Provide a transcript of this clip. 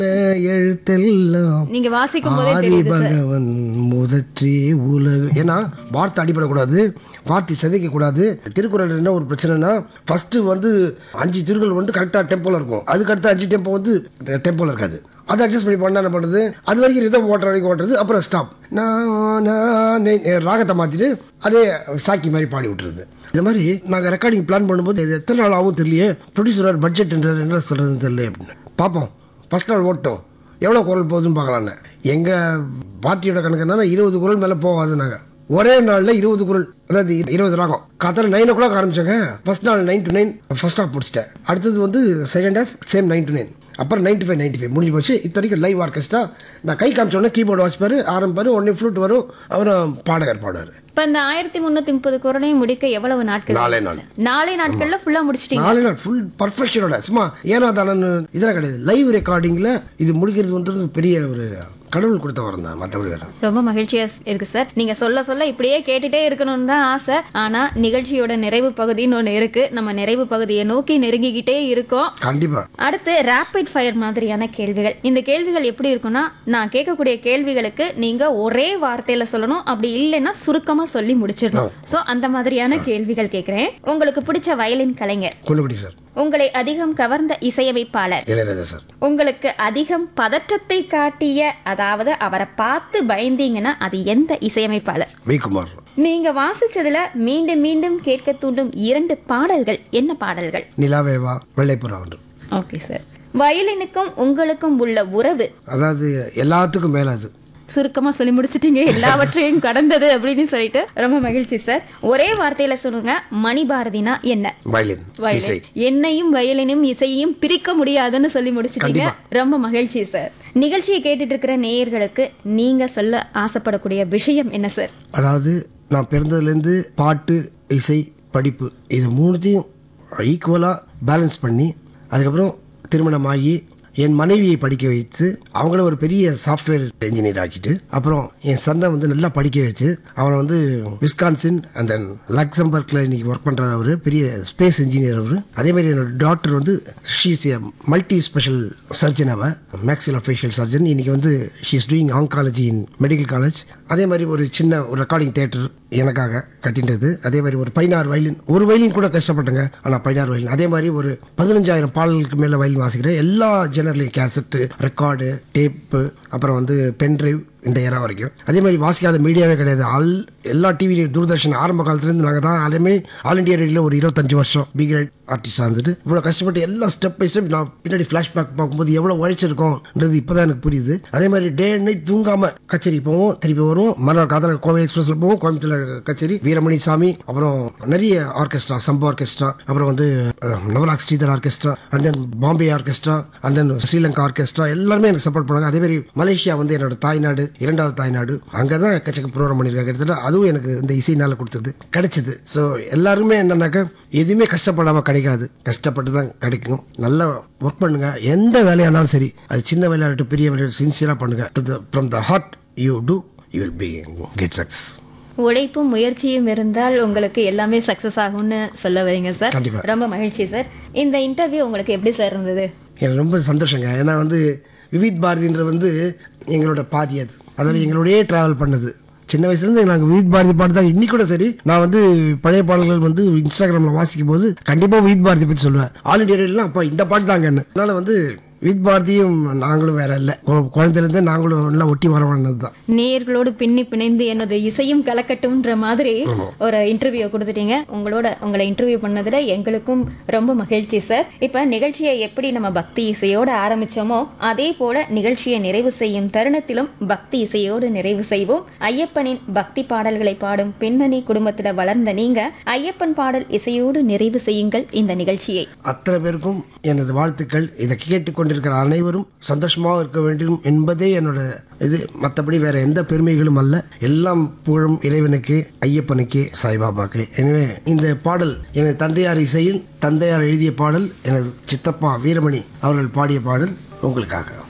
எழுத்தெல்லாம் நீங்க வாசிக்கும் போதே ஆதி தெரியுது சார் பகவன் முதற்றே உலகு ஏன்னா வார்த்தை அடிபடக்கூடாது வார்த்தை சிதைக்க கூடாது திருக்குறள் என்ன ஒரு பிரச்சனைனா ஃபர்ஸ்ட் வந்து அஞ்சு திருக்குறள் வந்து கரெக்டாக டெம்போல இருக்கும் அதுக்கு அடுத்த அஞ்சு டெம்போ வந்து டெம்போல இருக்காது அதை அட்ஜஸ்ட் பண்ணி பண்ண என்ன பண்ணுறது அது வரைக்கும் ரிதம் ஓட்டுற வரைக்கும் ஓட்டுறது அப்புறம் ஸ்டாப் நான் நான் நே- நே- ராகத்தை மாற்றிட்டு அதே சாக்கி மாதிரி பாடி விட்டுறது இந்த மாதிரி நாங்கள் ரெக்கார்டிங் பிளான் பண்ணும்போது இது எத்தனை நாள் ஆகும் தெரியலையே ப்ரொடியூசர் பட்ஜெட் என்ன சொல்கிறதுன்னு தெரியல அப்படின்னு பார்ப்போம் ஃபர்ஸ்ட் நாள் ஓட்டோம் எவ்வளோ குரல் போகுதுன்னு பார்க்கலான்னு எங்கள் பார்ட்டியோட கணக்கு என்னன்னா இருபது குரல் மேலே போகாது நாங்கள் ஒரே நாளில் இருபது குரல் அதாவது இரு- இருபது ராகம் காத்தால நைன் ஓ கிளாக் ஆரம்பிச்சாங்க ஃபர்ஸ்ட் நாள் nine to nine first half முடிச்சிட்டேன் அடுத்தது வந்து second half same nine to nine அப்புறம் நைன்டி ஃபைவ் நைன்டி ஃபைவ் முடிஞ்சு போச்சு இத்தனைக்கும் லைவ் ஆர்கெஸ்ட்ரா நான் கை காமிச்சோடனே கீபோர்டு வாசிப்பாரு ஆரம்பிப்பாரு உடனே ஃப்ளூட் வரும் அப்புறம் பாடகர் பாடுவார் இப்ப இந்த ஆயிரத்தி முன்னூத்தி முப்பது குரலையும் முடிக்க எவ்வளவு நாட்கள் நாலே ஆச்சு நாள். சார்? நாலே நாட்கள்ல ஃபுல்லா முடிச்சிட்டீங்க நாலு நாள் ஃபுல் பர்ஃபெக்ஷனோட சும்மா ஏனா தானன்னு இதெல்லாம் கிடையாது லைவ் ரெக்கார்டிங்கில் இது முடிக்கிறது வந்து பெரிய ஒரு கடவுள் கொடுத்த வரம் தான் மற்றபடி வேற ரொம்ப மகிழ்ச்சியா ஸ்- இருக்கு சார் நீங்க சொல்ல சொல்ல இப்படியே கேட்டுட்டே இருக்கணும்னு தான் ஆசை ஆனா நிகழ்ச்சியோட நிறைவு பகுதின்னு ஒண்ணு இருக்கு நம்ம நிறைவு பகுதியை நோக்கி நெருங்கிக்கிட்டே இருக்கோம் கண்டிப்பா அடுத்து ரேபிட் ஃபயர் மாதிரியான கேள்விகள் இந்த கேள்விகள் எப்படி இருக்கும்னா நான் கேட்கக்கூடிய கேள்விகளுக்கு நீங்க ஒரே வார்த்தையில சொல்லணும் அப்படி இல்லைன்னா சுருக்கமா சொல்லி முடிச்சிடணும் சோ அந்த மாதிரியான கேள்விகள் கேட்கிறேன் உங்களுக்கு பிடிச்ச வயலின் கலைஞர் கொண்டுபிடி சார் உங்களை அதிகம் கவர்ந்த இசையமைப்பாளர் இளையராஜா சார் உங்களுக்கு அதிகம் பதற்றத்தை காட்டிய அதாவது அவரை பார்த்து பயந்தீங்கன்னா அது எந்த இசையமைப்பாளர் வி குமார் நீங்க வாசிச்சதுல மீண்டும் மீண்டும் கேட்க தூண்டும் இரண்டு பாடல்கள் என்ன பாடல்கள் நிலாவேவா வெள்ளைப்புறா ஒன்று ஓகே சார் வயலினுக்கும் உங்களுக்கும் உள்ள உறவு அதாவது எல்லாத்துக்கும் மேல அது சுருக்கமா சொல்லி முடிச்சிட்டீங்க எல்லாவற்றையும் கடந்தது அப்படின்னு சொல்லிட்டு ரொம்ப மகிழ்ச்சி சார் ஒரே வார்த்தையில சொல்லுங்க மணிபாரதினா என்ன வயலின் இசை வயலின் என்னையும் வயலினும் இசையையும் பிரிக்க முடியாதுன்னு சொல்லி முடிச்சிட்டீங்க ரொம்ப மகிழ்ச்சி சார் நிகழ்ச்சியை கேட்டுட்டு இருக்கிற நேயர்களுக்கு நீங்க சொல்ல ஆசைப்படக்கூடிய விஷயம் என்ன சார் அதாவது நான் பிறந்ததுலேருந்து பாட்டு இசை படிப்பு இது மூணுத்தையும் ஈக்குவலாக பேலன்ஸ் பண்ணி அதுக்கப்புறம் திருமணமாகி என் மனைவியை படிக்க வைத்து அவங்கள ஒரு பெரிய சாஃப்ட்வேர் இன்ஜினியர் ஆக்கிட்டு அப்புறம் என் சன்னை வந்து நல்லா படிக்க வச்சு அவனை வந்து விஸ்கான்சின் அண்ட் தென் லக்சம்பர்க்கில் இன்னைக்கு ஒர்க் பண்ணுறாரு அவர் பெரிய ஸ்பேஸ் இன்ஜினியர் அவர் அதே மாதிரி என்னோட டாக்டர் வந்து ஷீஸ் மல்டி ஸ்பெஷல் சர்ஜன் அவ மேக்ஸில் ஃபேஷியல் சர்ஜன் இன்னைக்கு வந்து she's doing oncology in medical college அதே மாதிரி ஒரு சின்ன ஒரு ரெக்கார்டிங் தேட்டர் எனக்காக கட்டின்றது அதே மாதிரி ஒரு பதினாறு வயலின் ஒரு வயலின் கூட கஷ்டப்பட்டேங்க ஆனால் பதினாறு வயலின் அதே மாதிரி ஒரு பதினஞ்சாயிரம் பாடல்களுக்கு மேலே வயலின் வாசிக்கிறேன் எல்லா ஜெனரலையும் கேசட்டு ரெக்கார்டு டேப்பு அப்புறம் வந்து பென்ட்ரைவ் இந்த ஏரா வரைக்கும் அதே மாதிரி வாசிக்காத மீடியாவே கிடையாது ஆல் எல்லா டிவிலையும் தூர்தர்ஷன் ஆரம்ப காலத்துலேருந்து நாங்கள் தான் ஆளுமே ஆல் இண்டியா ரேடியோவில் ஒரு இருபத்தஞ்சு வருஷம் பி கிரேட் ஆர்டிஸ்டாக இருந்துட்டு இவ்வளோ கஷ்டப்பட்டு எல்லா ஸ்டெப் பை ஸ்டெப் நான் பின்னாடி ஃப்ளாஷ்பேக் பார்க்கும்போது எவ்வளோ உழைச்சிருக்கோன்றது இப்போ தான் எனக்கு புரியுது அதே மாதிரி டே அண்ட் நைட் தூங்காமல் கச்சேரி போவோம் திருப்பி வருவோம் மறுநாள் காதல கோவை எக்ஸ்பிரஸில் போவோம் கோயம்புத்தூர் கச்சேரி வீரமணி சாமி அப்புறம் நிறைய ஆர்கெஸ்ட்ரா சம்பா ஆர்கெஸ்ட்ரா அப்புறம் வந்து uh, Navarag Sridhar orchestra and then Bombay orchestra and then Sri Lanka orchestra எல்லாருமே எனக்கு சப்போர்ட் பண்ணாங்க அதே மாதிரி மலேசியா வந்து என்னோட தாய்நாடு இரண்டாவது தாய்நாடு அங்கே தான் எக்கச்சக்க ப்ரோக்ராம் பண்ணியிருக்காங்க கிட்டத்தட்ட அதுவும் எனக்கு இந்த இசைனால கொடுத்தது கிடைச்சது ஸோ எல்லாருமே என்னன்னாக்கா எதுவுமே கஷ்டப்படாமல் கிடைக்காது கஷ்டப்பட்டு தான் கிடைக்கும் நல்லா ஒர்க் பண்ணுங்க எந்த வேலையாக இருந்தாலும் சரி அது சின்ன வேலையாகட்டும் பெரிய வேலையாகட்டும் சின்சியராக பண்ணுங்க from the heart you do you will be get success உழைப்பும் முயற்சியும் இருந்தால் உங்களுக்கு எல்லாமே சக்சஸ் ஆகும்னு சொல்ல வரீங்க சார் கண்டிப்பா. ரொம்ப மகிழ்ச்சி சார் இந்த இன்டர்வியூ உங்களுக்கு எப்படி சார் இருந்தது எனக்கு ரொம்ப சந்தோஷங்க ஏன்னா வந்து விவித் பாரதின்ற வந்து எங்களோட பாதி அது அதில் எங்களோடயே ட்ராவல் பண்ணது சின்ன வயசுலேருந்து நாங்கள் விவித் பாரதி பாட்டு தான் இன்னைக்கு கூட சரி நான் வந்து பழைய பாடல்கள் வந்து இன்ஸ்டாகிராமில் வாசிக்கும் போது கண்டிப்பாக விவித் பாரதி பற்றி சொல்லுவேன் ஆல் இண்டியா ரேடியோலாம் அப்போ இந்த பாட்டு தாங்கன்னு அதனால வந்து வித் பாரதியும் நாங்களும் வேற இல்லை குழந்தையிலேருந்தே நாங்களும் எல்லாம் ஒட்டி வரவானது தான் நேயர்களோடு பின்னி பிணைந்து என்னது இசையும் கலக்கட்டும்ன்ற மாதிரி ஒரு இன்டர்வியூ கொடுத்துட்டீங்க உங்களோட உங்களை இன்டர்வியூ பண்ணதுல எங்களுக்கும் ரொம்ப மகிழ்ச்சி சார் இப்ப நிகழ்ச்சியை எப்படி நம்ம பக்தி இசையோட ஆரம்பிச்சோமோ அதே போல நிகழ்ச்சியை நிறைவு செய்யும் தருணத்திலும் பக்தி இசையோடு நிறைவு செய்வோம் ஐயப்பனின் பக்தி பாடல்களை பாடும் பின்னணி குடும்பத்துல வளர்ந்த நீங்க ஐயப்பன் பாடல் இசையோடு நிறைவு செய்யுங்கள் இந்த நிகழ்ச்சியை அத்தனை பேருக்கும் எனது வாழ்த்துக்கள் இதை கேட்டுக்கொண்டிருக்கிற அனைவரும் சந்தோஷமாக இருக்க வேண்டும் என்பதே என்னோட இது மற்றபடி வேற எந்த பெருமைகளும் அல்ல எல்லாம் புகழும் இறைவனுக்கு ஐயப்பனுக்கே சாய்பாபாக்கு எனவே இந்த பாடல் எனது தந்தையார் இசையில் தந்தையார் எழுதிய பாடல் எனது சித்தப்பா வீரமணி அவர்கள் பாடிய பாடல் உங்களுக்காக